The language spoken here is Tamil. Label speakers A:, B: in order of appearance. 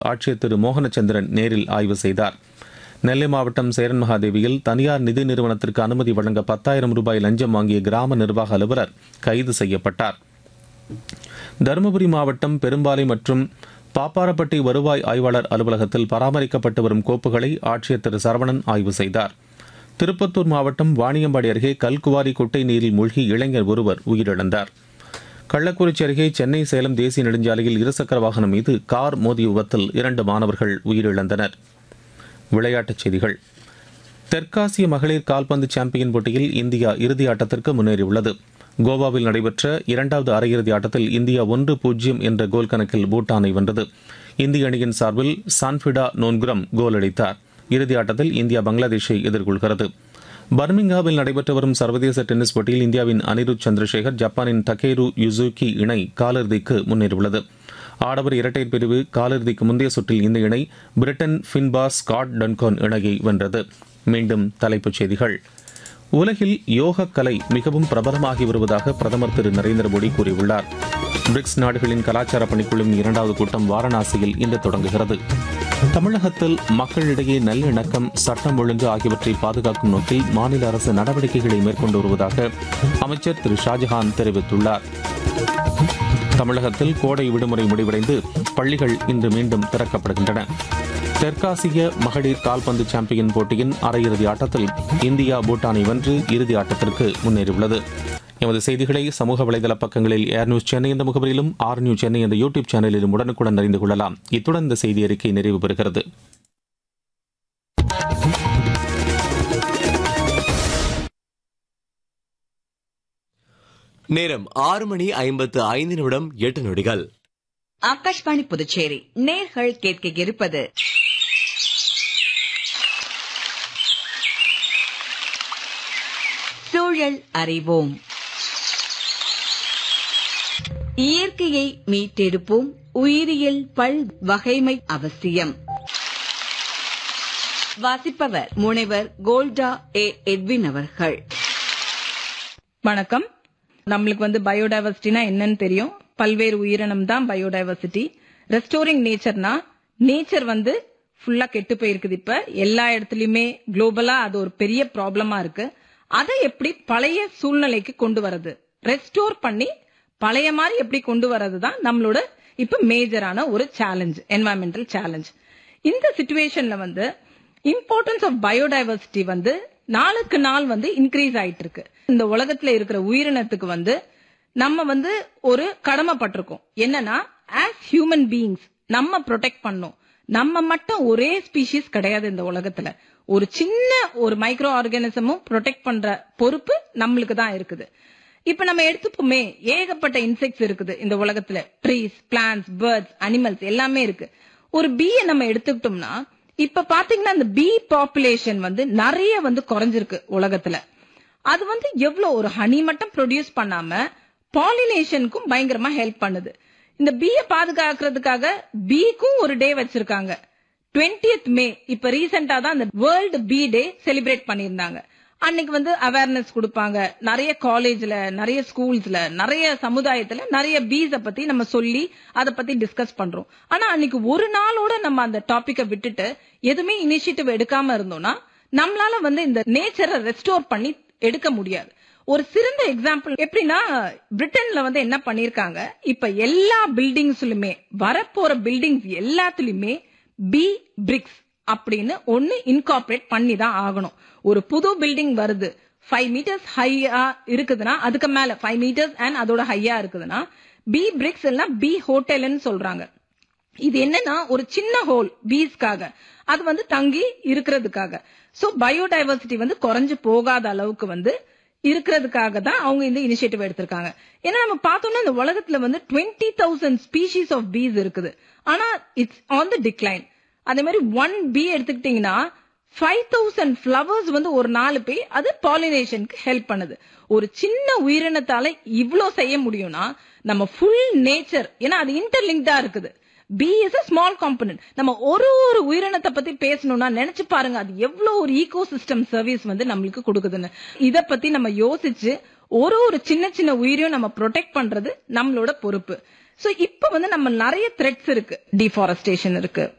A: ஆட்சியர் திரு மோகனச்சந்திரன் நேரில் ஆய்வு செய்தார் நெல்லை மாவட்டம் சேரன் மகாதேவியில் தனியார் நிதி நிறுவனத்திற்கு அனுமதி வழங்க பத்தாயிரம் ரூபாய் லஞ்சம் வாங்கிய கிராம நிர்வாக அலுவலர் கைது செய்யப்பட்டார் தருமபுரி மாவட்டம் பெரும்பாலை மற்றும் பாப்பாரப்பட்டி வருவாய் ஆய்வாளர் அலுவலகத்தில் பராமரிக்கப்பட்டு வரும் கோப்புகளை ஆட்சியர் திரு சரவணன் ஆய்வு செய்தார் திருப்பத்தூர் மாவட்டம் வாணியம்பாடி அருகே கல்குவாரி குட்டை நீரில் மூழ்கி இளைஞர் ஒருவர் உயிரிழந்தார் கள்ளக்குறிச்சி அருகே சென்னை சேலம் தேசிய நெடுஞ்சாலையில் இருசக்கர வாகனம் மீது கார் மோதிய விபத்தில் இரண்டு மாணவர்கள் உயிரிழந்தனர் விளையாட்டுச் செய்திகள் தெற்காசிய மகளிர் கால்பந்து சாம்பியன் போட்டியில் இந்தியா இறுதி ஆட்டத்திற்கு முன்னேறியுள்ளது கோவாவில் நடைபெற்ற இரண்டாவது அரையிறுதி ஆட்டத்தில் இந்தியா ஒன்று பூஜ்ஜியம் என்ற கோல் கணக்கில் பூட்டானை வென்றது இந்திய அணியின் சார்பில் சான்ஃபிடா நோன்குரம் கோல் அடித்தார் இறுதி ஆட்டத்தில் இந்தியா பங்களாதேஷை எதிர்கொள்கிறது பர்மிங்ஹாமில் நடைபெற்று வரும் சர்வதேச டென்னிஸ் போட்டியில் இந்தியாவின் அனிருத் சந்திரசேகர் ஜப்பானின் டகேரு யுசுகி இணை காலிறுதிக்கு முன்னேறியுள்ளது ஆடவர் இரட்டையர் பிரிவு காலிறுதிக்கு முந்தைய சுற்றில் இந்த இணை பிரிட்டன் ஃபின்பாஸ் ஸ்காட் டன்கான் இணையை வென்றது மீண்டும் தலைப்புச் செய்திகள் உலகில் யோக கலை மிகவும் பிரபலமாகி வருவதாக பிரதமர் திரு நரேந்திர மோடி கூறியுள்ளார் பிரிக்ஸ் நாடுகளின் கலாச்சார பணிக்குழுவின் இரண்டாவது கூட்டம் வாரணாசியில் இன்று தொடங்குகிறது தமிழகத்தில் மக்களிடையே நல்லிணக்கம் சட்டம் ஒழுங்கு ஆகியவற்றை பாதுகாக்கும் நோக்கில் மாநில அரசு நடவடிக்கைகளை மேற்கொண்டு வருவதாக அமைச்சர் திரு ஷாஜஹான் தெரிவித்துள்ளார் தமிழகத்தில் கோடை விடுமுறை முடிவடைந்து பள்ளிகள் இன்று மீண்டும் திறக்கப்படுகின்றன தெற்காசிய மகளிர் கால்பந்து சாம்பியன் போட்டியின் அரையிறுதி ஆட்டத்தில் இந்தியா பூட்டானை வென்று இறுதி ஆட்டத்திற்கு முன்னேறியுள்ளது எமது செய்திகளை சமூக வலைதள பக்கங்களில் ஏர் நியூஸ் சென்னை என்ற முகவரியிலும் ஆர் நியூஸ் சென்னை என்ற யூடியூப் சேனலிலும் உடனுக்குடன் அறிந்து கொள்ளலாம் இத்துடன் இந்த செய்தி அறிக்கை நிறைவு பெறுகிறது
B: நேரம் ஆறு மணி ஐம்பத்து ஐந்து நிமிடம் எட்டு நொடிகள்
C: ஆகாஷ்வாணி புதுச்சேரி நேர்கள் கேட்க இருப்பது சூழல் அறிவோம் இயற்கையை மீட்டெடுப்போம் உயிரியல் பல் வகைமை அவசியம் வாசிப்பவர் முனைவர் கோல்டா ஏ எட்வின் அவர்கள்
D: வணக்கம் நம்மளுக்கு வந்து பயோடைவர்சிட்டினா என்னன்னு தெரியும் பல்வேறு உயிரினம் தான் பயோடைவர்சிட்டி ரெஸ்டோரிங் நேச்சர்னா நேச்சர் வந்து ஃபுல்லா கெட்டு போயிருக்குது இப்ப எல்லா இடத்துலயுமே குளோபலா அது ஒரு பெரிய ப்ராப்ளமா இருக்கு அதை எப்படி பழைய சூழ்நிலைக்கு கொண்டு வரது ரெஸ்டோர் பண்ணி பழைய மாதிரி எப்படி கொண்டு வரது தான் நம்மளோட இப்ப மேஜரான ஒரு சேலஞ்ச் என்வாயன்மெண்டல் சேலஞ்ச் இந்த சுச்சுவேஷன்ல வந்து இம்பார்ட்டன்ஸ் ஆஃப் பயோடைவர்சிட்டி வந்து நாளுக்கு நாள் வந்து இன்க்ரீஸ் ஆயிட்டு இருக்கு இந்த உலகத்துல இருக்கிற உயிரினத்துக்கு வந்து நம்ம வந்து ஒரு கடமைப்பட்டிருக்கோம் என்னன்னா ஆஸ் ஹியூமன் பீயிங்ஸ் நம்ம ப்ரொடெக்ட் பண்ணோம் நம்ம மட்டும் ஒரே ஸ்பீஷிஸ் கிடையாது இந்த உலகத்துல ஒரு சின்ன ஒரு மைக்ரோ ஆர்கானிசமும் ப்ரொடெக்ட் பண்ற பொறுப்பு நம்மளுக்கு தான் இருக்குது இப்ப நம்ம எடுத்துப்போமே ஏகப்பட்ட இன்செக்ட்ஸ் இருக்குது இந்த உலகத்துல ட்ரீஸ் பிளான்ஸ் பேர்ட்ஸ் அனிமல்ஸ் எல்லாமே இருக்கு ஒரு பீயை நம்ம எடுத்துக்கிட்டோம்னா இப்ப பாத்தீங்கன்னா இந்த பீ பாப்புலேஷன் வந்து நிறைய வந்து குறைஞ்சிருக்கு உலகத்துல அது வந்து எவ்வளவு ஒரு ஹனி மட்டும் ப்ரொடியூஸ் பண்ணாம பாலினேஷனுக்கும் பயங்கரமா ஹெல்ப் பண்ணுது இந்த பீயை பாதுகாக்கிறதுக்காக பீக்கும் ஒரு டே வச்சிருக்காங்க 20th மே இப்ப ரீசெண்டா தான் அந்த வேர்ல்டு பீ டே செலிப்ரேட் பண்ணியிருந்தாங்க அன்னைக்கு வந்து அவேர்னஸ் கொடுப்பாங்க நிறைய காலேஜ்ல நிறைய ஸ்கூல்ஸ்ல நிறைய சமுதாயத்துல நிறைய பீஸ பத்தி நம்ம சொல்லி அத பத்தி டிஸ்கஸ் பண்றோம் ஆனா அன்னைக்கு ஒரு நாளோட நம்ம அந்த டாபிக்க விட்டுட்டு எதுவுமே இனிஷியேட்டிவ் எடுக்காம இருந்தோம்னா நம்மளால வந்து இந்த நேச்சரை ரெஸ்டோர் பண்ணி எடுக்க முடியாது ஒரு சிறந்த எக்ஸாம்பிள் எப்படின்னா பிரிட்டன்ல வந்து என்ன பண்ணிருக்காங்க இப்ப எல்லா பில்டிங்ஸ்லுமே வரப்போற பில்டிங்ஸ் எல்லாத்துலயுமே பி பிரிக்ஸ் அப்படின்னு ஒன்னு இன்கார்பரேட் பண்ணி தான் ஆகணும் ஒரு புது பில்டிங் வருது ஃபைவ் மீட்டர்ஸ் ஹையா இருக்குதுன்னா அதுக்கு மேல ஃபைவ் மீட்டர்ஸ் அண்ட் அதோட ஹையா இருக்குதுன்னா பி பிரிக்ஸ் இல்லைன்னா பி ஹோட்டல்னு சொல்றாங்க இது என்னன்னா ஒரு சின்ன ஹோல் பீஸ்க்காக அது வந்து தங்கி இருக்கிறதுக்காக சோ பயோடைவர்சிட்டி வந்து குறைஞ்சு போகாத அளவுக்கு வந்து இருக்கிறதுக்காக தான் அவங்க இந்த இனிஷியேட்டிவ் எடுத்திருக்காங்க ஏன்னா நம்ம பார்த்தோம்னா இந்த உலகத்துல வந்து twenty thousand species of bees இருக்குது ஆனா இட்ஸ் ஆன் த டிக்ளைன் அதே மாதிரி ஒன் பி எடுத்துக்கிட்டீங்கன்னா ஃபைவ் தௌசண்ட் ஃபிளவர்ஸ் வந்து ஒரு நாலு போய் அது பாலினேஷனுக்கு ஹெல்ப் பண்ணுது ஒரு சின்ன உயிரினத்தால இவ்ளோ செய்ய முடியும்னா நம்ம ஃபுல் நேச்சர் ஏன்னா அது இன்டர்லிங்க்டா இருக்குது bee is a small component நம்ம ஒரு ஒரு உயிரினத்தை பத்தி பேசணும்னா நினைச்சு பாருங்க அது எவ்வளவு ஒரு ஈகோ சிஸ்டம் சர்வீஸ் வந்து நம்மளுக்கு கொடுக்குதுன்னு இத பத்தி நம்ம யோசிச்சு ஒரு ஒரு சின்ன சின்ன உயிரையும் நம்ம ப்ரொடெக்ட் பண்றது நம்மளோட பொறுப்பு சோ இப்ப வந்து நம்ம நிறைய த்ரெட்ஸ் இருக்கு டிஃபாரஸ்டேஷன் இருக்கு